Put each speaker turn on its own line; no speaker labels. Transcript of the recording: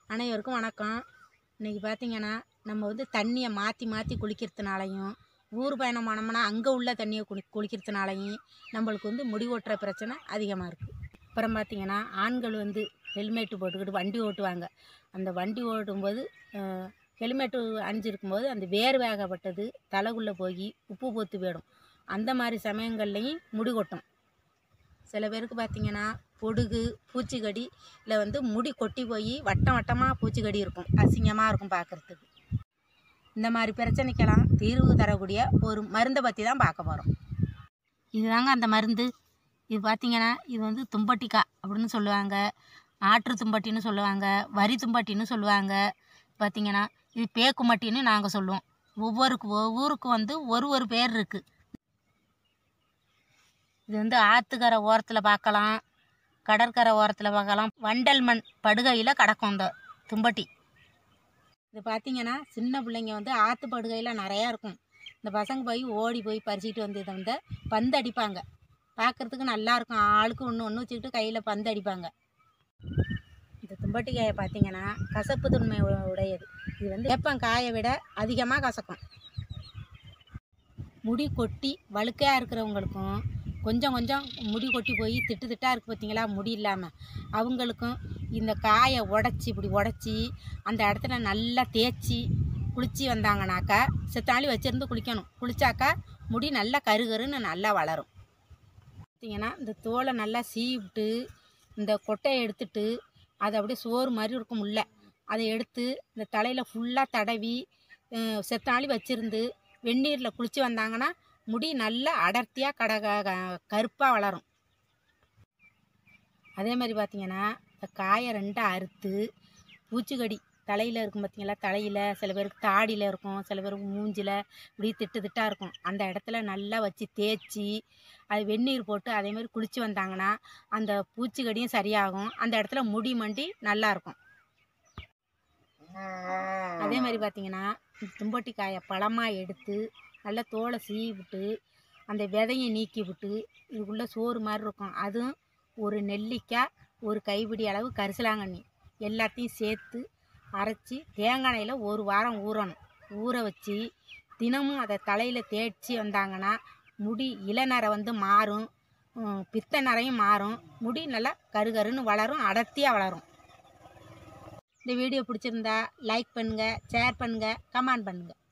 அனைவருக்கும் வணக்கம் இன்றைக்கி பார்த்தீங்கன்னா நம்ம வந்து தண்ணியை மாற்றி மாற்றி குளிக்கிறதுனாலையும் ஊர் பயணம் போனோம்னா அங்கே உள்ள தண்ணியை குளி குளிக்கிறதுனாலையும் நம்மளுக்கு வந்து முடி ஓட்டுற பிரச்சனை அதிகமாக இருக்குது அப்புறம் பார்த்தீங்கன்னா ஆண்கள் வந்து ஹெல்மெட்டு போட்டுக்கிட்டு வண்டி ஓட்டுவாங்க அந்த வண்டி ஓட்டும்போது ஹெல்மெட்டு அணிஞ்சிருக்கும்போது அந்த வேர்வேகப்பட்டது தலைக்குள்ளே போய் உப்பு போத்து போயிடும் அந்த மாதிரி சமயங்கள்லையும் முடி கொட்டும் சில பேருக்கு பார்த்தீங்கன்னா பொடுகு பூச்சிக்கடி இல்லை வந்து முடி கொட்டி போய் வட்டம் வட்டமாக பூச்சிக்கடி இருக்கும் அசிங்கமாக இருக்கும் பார்க்குறதுக்கு இந்த மாதிரி பிரச்சனைக்கெல்லாம் தீர்வு தரக்கூடிய ஒரு மருந்தை பற்றி தான் பார்க்க போகிறோம் இதுதாங்க அந்த மருந்து இது பார்த்தீங்கன்னா இது வந்து தும்பட்டிக்காய் அப்படின்னு சொல்லுவாங்க ஆற்று தும்பட்டின்னு சொல்லுவாங்க வரி தும்பட்டின்னு சொல்லுவாங்க பார்த்தீங்கன்னா இது பேக்குமட்டின்னு நாங்கள் சொல்லுவோம் ஒவ்வொருக்கு ஒவ்வொருக்கும் வந்து ஒரு ஒரு பேர் இருக்குது இது வந்து ஆற்றுக்கரை ஓரத்தில் பார்க்கலாம் கடற்கரை ஓரத்தில் பார்க்கலாம் வண்டல் மண் படுகையில் கிடக்கும் இந்த தும்பட்டி இது பார்த்தீங்கன்னா சின்ன பிள்ளைங்க வந்து ஆற்று படுகையில் நிறையா இருக்கும் இந்த பசங்க போய் ஓடி போய் பறிச்சுட்டு வந்து இதை வந்து பந்து அடிப்பாங்க பார்க்குறதுக்கு நல்லா இருக்கும் ஆளுக்கு ஒன்று ஒன்று வச்சுக்கிட்டு கையில் பந்து அடிப்பாங்க இந்த தும்பட்டி காயை பார்த்தீங்கன்னா கசப்பு தன்மை உ- உடையது இது வந்து வேப்பங்காயை விட அதிகமாக கசக்கும் முடி கொட்டி வழுக்கையாக இருக்கிறவங்களுக்கும் கொஞ்சம் கொஞ்சம் முடி கொட்டி போய் திட்டு திட்டாக இருக்குது பார்த்தீங்களா முடி இல்லாமல் அவங்களுக்கும் இந்த காயை உடச்சி இப்படி உடச்சி அந்த இடத்துல நல்லா தேய்ச்சி குளிச்சு வந்தாங்கனாக்கா செத்தாளி வச்சுருந்து குளிக்கணும் குளிச்சாக்கா முடி நல்லா கருகருன்னு நல்லா வளரும் பார்த்தீங்கன்னா இந்த தோலை நல்லா சீவிட்டு இந்த கொட்டையை எடுத்துட்டு அது அப்படியே சோறு மாதிரி இருக்கும் உள்ள அதை எடுத்து இந்த தலையில் ஃபுல்லாக தடவி அஹ், செத்தாளி வச்சுருந்து வெந்நீரில் குளித்து வந்தாங்கன்னா முடி நல்லா அடர்த்தியாக கட கருப்பாக வளரும் அதே மாதிரி பார்த்தீங்கன்னா இந்த காயை ரெண்டாக அறுத்து பூச்சிக்கடி தலையில் இருக்கும் பார்த்தீங்களா தலையில் சில பேருக்கு தாடியில் இருக்கும் சில பேருக்கு மூஞ்சில் இப்படி திட்டு திட்டாக இருக்கும் அந்த இடத்துல நல்லா வச்சு தேய்ச்சி அது வெந்நீர் போட்டு அதே மாதிரி குளித்து வந்தாங்கன்னா அந்த பூச்சிக்கடியும் சரியாகும் அந்த இடத்துல முடி மண்டி நல்லா இருக்கும் அதே மாதிரி பார்த்தீங்கன்னா இந்த தும்பட்டி காயை பழமாக எடுத்து நல்லா தோலை சீவி விட்டு அந்த விதையை நீக்கி விட்டு இதுக்குள்ளே சோறு மாதிரி இருக்கும் அதுவும் ஒரு நெல்லிக்காய் ஒரு கைப்பிடி அளவு கரிசலாங்கண்ணி எல்லாத்தையும் சேர்த்து அரைச்சி தேங்காய் எண்ணெயில் ஒரு வாரம் ஊறணும் ஊற வச்சு தினமும் அதை தலையில் தேய்ச்சி வந்தாங்கன்னா முடி இளநரை வந்து மாறும் உம், பித்த நரையும் மாறும் முடி நல்லா கருகருன்னு வளரும் அடர்த்தியாக வளரும் இந்த வீடியோ பிடிச்சிருந்தா லைக் பண்ணுங்கள் ஷேர் பண்ணுங்கள் கமெண்ட் பண்ணுங்கள்